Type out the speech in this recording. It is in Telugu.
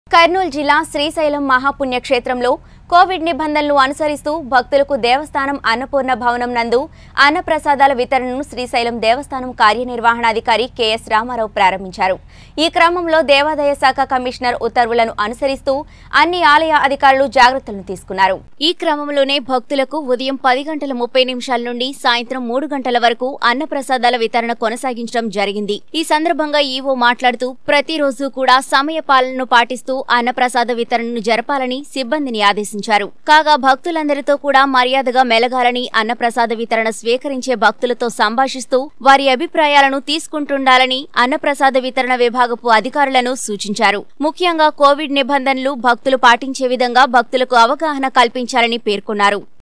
కర్నూలు జిల్లా శ్రీశైలం మహాపుణ్యక్షేత్రంలో కోవిడ్ నిబంధనలు అనుసరిస్తూ భక్తులకు దేవస్థానం అన్నపూర్ణ భవనం నందు అన్నప్రసాదాల వితరణను శ్రీశైలం దేవస్థానం కార్యనిర్వహణాధికారి కెఎస్ రామారావు ప్రారంభించారు ఈ క్రమంలో దేవాదాయ శాఖ కమిషనర్ ఉత్తర్వులను అనుసరిస్తూ అన్ని ఆలయ అధికారులు జాగ్రత్తలను తీసుకున్నారు ఈ క్రమంలోనే భక్తులకు ఉదయం పది గంటల ముప్పై నిమిషాల నుండి సాయంత్రం మూడు గంటల వరకు అన్నప్రసాదాల వితరణ కొనసాగించడం జరిగింది ఈ సందర్భంగా ఈవో మాట్లాడుతూ ప్రతిరోజు కూడా సమయ పాలనను పాటిస్తూ అన్నప్రసాద వితరణను జరపాలని సిబ్బందిని ఆదేశించారు కాగా భక్తులందరితో కూడా మర్యాదగా మెలగాలని అన్నప్రసాద వితరణ స్వీకరించే భక్తులతో సంభాషిస్తూ వారి అభిప్రాయాలను తీసుకుంటుండాలని అన్నప్రసాద వితరణ విభాగపు అధికారులను సూచించారు ముఖ్యంగా కోవిడ్ నిబంధనలు భక్తులు పాటించే విధంగా భక్తులకు అవగాహన కల్పించాలని పేర్కొన్నారు